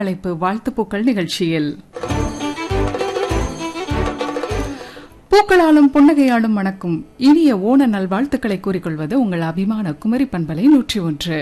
அழைப்பு வாழ்த்துப்பூக்கள் நிகழ்ச்சியில் பூக்களாலும் புன்னகையாலும் மணக்கும் இனிய ஓண நல்வாழ்த்துக்களை கூறிக்கொள்வது உங்கள் அபிமான குமரி பண்பலை நூற்றி ஒன்று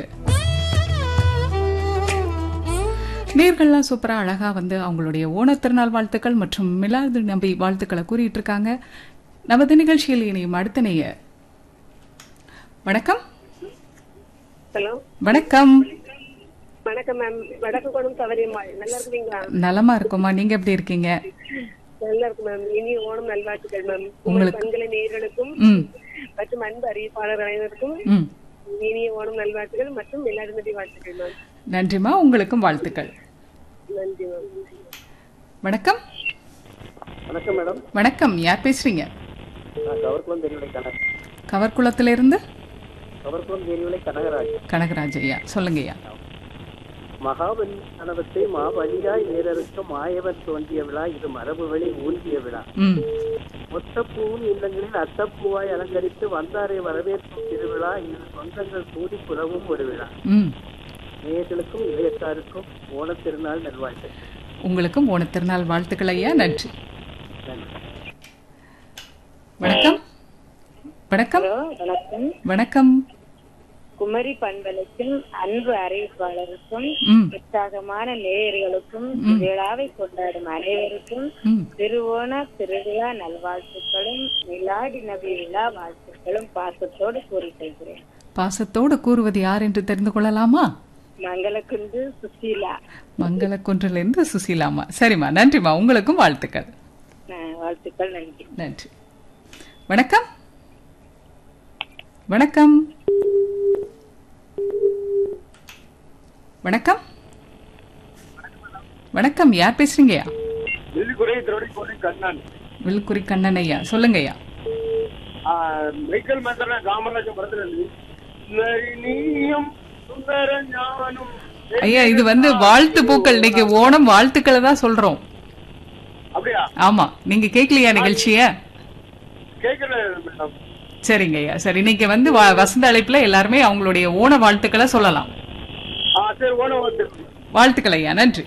நேர்கள்லாம் சூப்பரா அழகா வந்து அவங்களுடைய ஓணத்திருநாள் வாழ்த்துக்கள் மற்றும் மிலாது நபி வாழ்த்துக்களை கூறிட்டு இருக்காங்க நமது நிகழ்ச்சியில் இனியும் அடுத்த நேய வணக்கம் ஹலோ வணக்கம் வணக்கம் மேம் வடக்கு குணம் தவறியம்மாள் நல்லா இருக்கீங்களா நலமா இருக்குமா நீங்க எப்படி இருக்கீங்க நல்லா இருக்கு மேம் இனி ஓணம் நல்வாழ்த்துக்கள் மேம் உங்கள் உங்களுக்கு- பண்களை நேயர்களுக்கும் ம் மற்றும் அன்பு அறிவிப்பாளர் அனைவருக்கும் ம் இனிய ஓணம் நல்வாழ்த்துக்கள் மற்றும் எல்லாருமதி வாழ்த்துக்கள் மேம் நன்றிமா உங்களுக்கும் வாழ்த்துக்கள் நன்றி மேம் வணக்கம் வணக்கம் மேடம் வணக்கம் யார் பேசுறீங்க நான் கவர்குளம் தேனிவிலை கனக கவர்குளத்திலிருந்து கவர்குளம் தேனிவிலை கனகராஜ் கனகராஜ் ஐயா சொல்லுங்க ஐயா மகாபலி கணவத்தை மாபலியாய் நேரறுக்க மாயவன் தோன்றிய விழா இது மரபு வழி ஊன்றிய விழா ம் மொத்தப்பூவும் இல்லங்களில் அத்தப்பூவாய் அலங்கரித்து வந்தாரை வரவேற்கும் திருவிழா இது சொந்தங்கள் கூடி புலவும் ஒரு விழா ம் நேயர்களுக்கும் இளையத்தாருக்கும் ஓணத் திருநாள் நல்வாழ்த்து உங்களுக்கும் ஓணத்திருநாள் வாழ்த்துக்கள் ஐயா நன்றி நன்றி வணக்கம் வணக்கம் ஹலோ வணக்கம் வணக்கம் குமரி பண்பலைக்கும் அன்பு அறிவிப்பாளருக்கும் ம் உற்சாகமான நேயர்களுக்கும் விழாவை கொண்டாடும் அனைவருக்கும் ம் திருவோண திருவிழா நல்வாழ்த்துக்களும் மிலாடி நபி விழா வாழ்த்துக்களும் பாசத்தோடு கூறிக்கொள்கிறேன் பாசத்தோடு கூறுவது யார் என்று தெரிந்து கொள்ளலாமா மங்களக்குண்டு சுசீலா மங்களக்குன்றிலிருந்து சுசீலாமா சரிம்மா நன்றிம்மா உங்களுக்கும் வாழ்த்துக்கள் அஹ் வாழ்த்துக்கள் நன்றி நன்றி வணக்கம் வணக்கம் வணக்கம் வணக்கம் யார் பேசுறீங்கய்யா நெல்லிக்குறை திருவடிக்கோட்டை கண்ணன் வில்குறி கண்ணன் ஐயா சொல்லுங்க ஐயா ஆஹ் மைக்கேல் மந்திரன் காமராஜன் படத்துல நீயும் சுந்தர ஞானும் ஐயா இது வந்து வாழ்த்து பூக்கள் இன்னைக்கு ஓணம் வாழ்த்துக்களை தான் சொல்றோம் அப்படியா ஆமா நீங்க கேட்கலையா நிகழ்ச்சிய கேட்கல மேடம் சரிங்க ஐயா சரி இன்னைக்கு வந்து வ- வசந்த அழைப்புல எல்லாருமே அவங்களுடைய ஓண வாழ்த்துக்களை சொல்லலாம் ஆ சரி ஓனம் வந்து வாழ்த்துக்கள் ஐயா நன்றி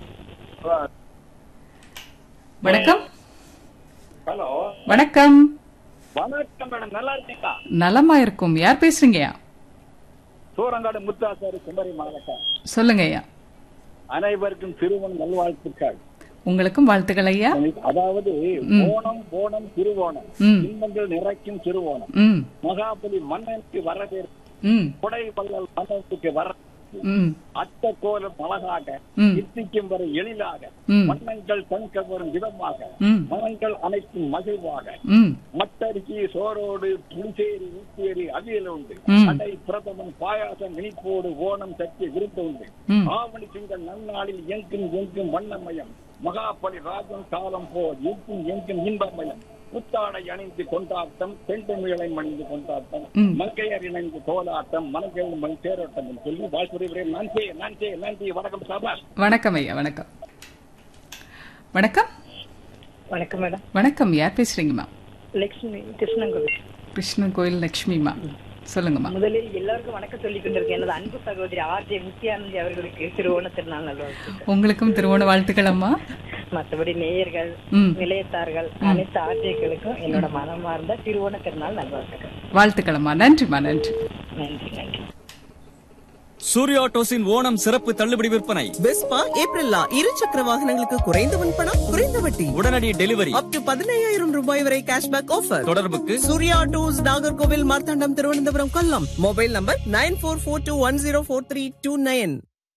வணக்கம் ஹலோ வணக்கம் வணக்கம் மேடம் நல்லா இருக்கீங்களா நலமா இருக்கும் யார் பேசுறீங்கய்யா சூரங்காடு முத்தாசாரி குமரி மாவட்டம் சொல்லுங்க ஐயா அனைவருக்கும் திருவன் நல்வாழ்த்துக்கள் உங்களுக்கும் வாழ்த்துக்கள் ஐயா அதாவது ஓணம் ஓணம் திருவோணம் ம் இன்பங்கள் நிறைக்கும் திருவோணம் ம் மகாபலி மன்னனுக்கு வரவேற்பு ம் கொடை வள்ளல் மன்னனுக்கு வர ம் அத்த கோலம் அழகாக ம். இத்திக்கும் வரை எழிலாக ம். மன்னங்கள் கண்க வரும் விதமாக ம் மனங்கள் அனைத்தும் மகிழ்வாக ம் மட்டரிசி சோரோடு புளிசேரி ஊத்தேரி அவியல் உண்டு ம். அடை பிரதமன் பாயாசம் இனிப்போடு ஓணம் சத்திய விருந்து உண்டு ம். ஆவணி திங்கள் நன்னாளில் எங்கும் எங்கும் வண்ணமயம் மகாபலி ராஜம் காலம் போல் எங்கும் எங்கும் இன்பமயம் புத்தாடை அணிந்து கொண்டாட்டம் பெண்தமிழை மணிந்து கொண்டாட்டம் ம். மங்கையர் இணைந்து கோலாட்டம் மனங்கள் மண் தேரோட்டம் என்று சொல்லி வாழ்த்துறைகிறேன் நன்றி நன்றி நன்றி வணக்கம் சாபாஷ் வணக்கம் ஐயா வணக்கம் வணக்கம் வணக்கம் மேடம் வணக்கம் யார் பேசுறீங்கம்மா லட்சுமி கிருஷ்ணங்குடி கிருஷ்ணன் கோயில் லட்சுமிமா சொல்லுங்கம்மா முதலில் எல்லாருக்கும் வணக்கம் சொல்லிக் கொண்டிருக்கேன் எனது அன்பு சகோதரி ஆர் ஜே முத்தியானந்தி அவர்களுக்கு திருவோண திருநாள் நல்வாழ்த்துக்கள் உங்களுக்கும் திருவோண வாழ்த்துக்கள் அம்மா மற்றபடி நேயர்கள் ம் நிலையத்தார்கள் அனைத்து ஆர்ஜேக்களுக்கும் என்னோட மனமார்ந்த திருவோண திருநாள் நல்வாழ்த்துக்கள் வாழ்த்துக்கள் அம்மா நன்றிம்மா நன்றி நன்றி நன்றி சூர்யா டோஸின் ஓணம் சிறப்பு தள்ளுபடி விற்பனை வெஸ்பா ஏப்ரல்லா இரு சக்கர வாகனங்களுக்கு குறைந்த முன்பணம் குறைந்த வட்டி உடனடி டெலிவரி அப் டு பதினையாயிரம் ரூபாய் வரை கேஷ்பேக் ஆஃபர் தொடர்புக்கு சூர்யா டூஸ் Nagercoil Marthandam Thiruvananthapuram Kollam mobile number nine four four two one zero four three two nine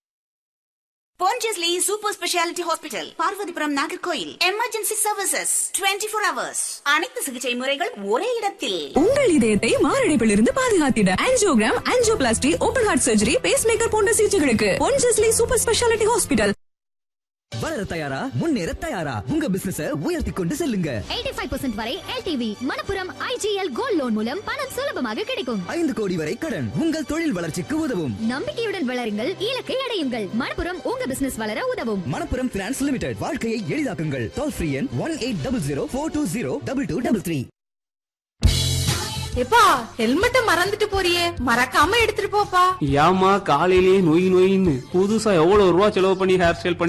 Pondicherry Super Speciality Hospital, Parvathipuram Nagercoil emergency services 24 four hours அனைத்து சிகிச்சை முறைகள் ஒரே இடத்தில் உங்கள் இதயத்தை மாரடைப்பிலிருந்து பாதுகாத்திட angiogram angioplasty open heart surgery pacemaker போன்ற சிகிச்சைகளுக்கு பொன்ஜஸ்லி சூப்பர் ஸ்பெஷாலிட்டி ஹாஸ்பிட்டல் வளர தயாரா முன்னேற தயாரா உங்க பிசினஸ உயர்த்தி கொண்டு செல்லுங்க 85% வரை LTV Manappuram IGL gold loan மூலம் பணம் சுலபமாக கிடைக்கும் ஐந்து கோடி வரை கடன் உங்கள் தொழில் வளர்ச்சிக்கு உதவும் நம்பிக்கையுடன் வளருங்கள் இலக்கை அடையுங்கள் மணப்புரம் உங்க பிசினஸ் வளர உதவும் மணப்புரம் பினான்ஸ் லிமிடெட் வாழ்க்கையை எளிதாக்குங்கள் டோல் ஃப்ரீ எண் one eight double zero four two zero double two double three எப்பா ஹெல்மெட்ட மறந்துட்டு போறியே மறக்காம எடுத்துட்டு போப்பா ஏமா காலையிலேயே நொய் நொயின்னு புதுசா எவ்வளவு ரூபா செலவு பண்ணி ஹேர் ஸ்டைல் பண்ணி